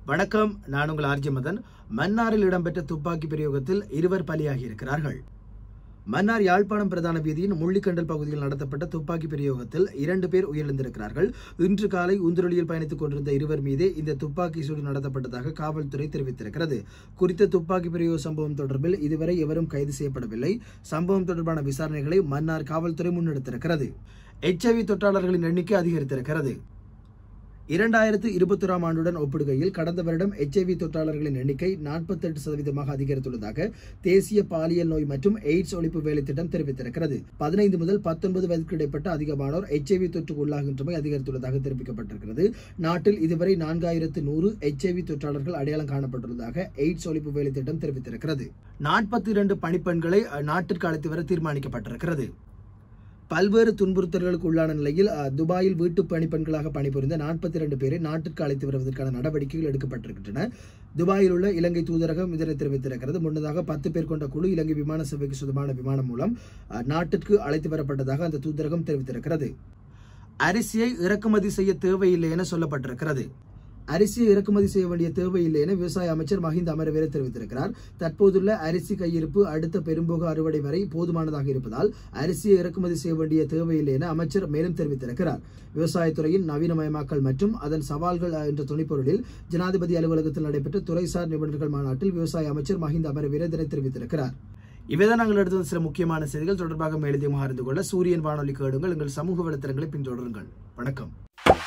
வணக்கம் நான் உங்கள் ஆர்ஜி மதன் மன்னாரில் இடம்பெற்ற துப்பாக்கி பிரயோகத்தில் இருவர் பலியாகி இருக்கிறார்கள் மன்னார் யாழ்ப்பாணம் பிரதான வீதியின் முள்ளிக்கண்டல் பகுதியில் நடத்தப்பட்ட துப்பாக்கி பிரயோகத்தில் இரண்டு பேர் உயிரிழந்திருக்கிறார்கள் இன்று காலை உந்துரளியில் பயணித்துக் கொண்டிருந்த இருவர் மீதே இந்த துப்பாக்கி சூடு நடத்தப்பட்டதாக காவல்துறை தெரிவித்திருக்கிறது குறித்த துப்பாக்கி பிரயோக சம்பவம் தொடர்பில் இதுவரை எவரும் கைது செய்யப்படவில்லை சம்பவம் தொடர்பான விசாரணைகளை மன்னார் காவல்துறை முன்னெடுத்திருக்கிறது எச்ஐவி தொற்றாளர்களின் எண்ணிக்கை அதிகரித்திருக்கிறது இரண்டாயிரத்து இருபத்தொராம் ஆண்டுடன் ஒப்பிடுகையில் கடந்த வருடம் எச்ஐவி தொற்றாளர்களின் எண்ணிக்கை நாற்பத்தெட்டு சதவீதமாக அதிகரித்துள்ளதாக தேசிய பாலியல் நோய் மற்றும் எய்ட்ஸ் ஒழிப்பு வேலை திட்டம் தெரிவித்திருக்கிறது பதினைந்து முதல் பத்தொன்பது வயதுக்கு இடைப்பட்ட அதிகமானோர் எச்ஐவி தொற்றுக்கு உள்ளாகின்றமை அதிகரித்துள்ளதாக தெரிவிக்கப்பட்டிருக்கிறது நாட்டில் இதுவரை நான்காயிரத்து நூறு எச்ஐவி தொற்றாளர்கள் அடையாளம் காணப்பட்டுள்ளதாக எய்ட்ஸ் ஒழிப்பு வேலை திட்டம் தெரிவித்திருக்கிறது நாற்பத்தி இரண்டு பணிப்பெண்களை நாட்டிற்கு அழைத்து வர தீர்மானிக்கப்பட்டிருக்கிறது பல்வேறு துன்புறுத்தல்களுக்கு உள்ளான நிலையில் அஹ், துபாயில் வீட்டு பணிப்பெண்களாக பணிபுரிந்த நாற்பத்தி இரண்டு பேரை நாட்டிற்கு அழைத்து வருவதற்கான நடவடிக்கைகள் எடுக்கப்பட்டிருக்கின்றன துபாயில் உள்ள இலங்கை தூதரகம் இதனை தெரிவித்திருக்கிறது முன்னதாக பத்து பேர் கொண்ட குழு இலங்கை விமான சேவைக்கு சொந்தமான விமானம் மூலம் அஹ், நாட்டிற்கு அழைத்து வரப்பட்டதாக அந்த தூதரகம் தெரிவித்திருக்கிறது அரிசியை இறக்குமதி செய்ய தேவையில்லை என சொல்லப்பட்டிருக்கிறது அரிசியை இறக்குமதி செய்ய வேண்டிய தேவையில்லை என விவசாய அமைச்சர் மஹிந்த அமரவீர தெரிவித்திருக்கிறார் தற்போதுள்ள அரிசி கையிருப்பு அடுத்த பெரும்போக அறுவடை வரை போதுமானதாக இருப்பதால் அரிசியை இறக்குமதி செய்ய வேண்டிய தேவையில்லை என அமைச்சர் மேலும் தெரிவித்திருக்கிறார் விவசாயத்துறையின் நவீனமயமாக்கல் மற்றும் அதன் சவால்கள் அஹ், என்ற துணைப்பொருளில் ஜனாதிபதி அலுவலகத்தில் நடைபெற்ற துறைசார் நிபுணர்கள் மாநாட்டில் விவசாய அமைச்சர் மஹிந்த அமரவீர இதனை தெரிவித்திருக்கிறார் இவைதான் நாங்கள் எடுத்த சில முக்கியமான செய்திகள் தொடர்பாக மேலதிகமாக அறிந்து கொள்ள சூரியன் வானொலி கேடுங்கள் எங்கள் சமூக வலைத்தளங்களை பின்தொடருங்கள் வணக்கம்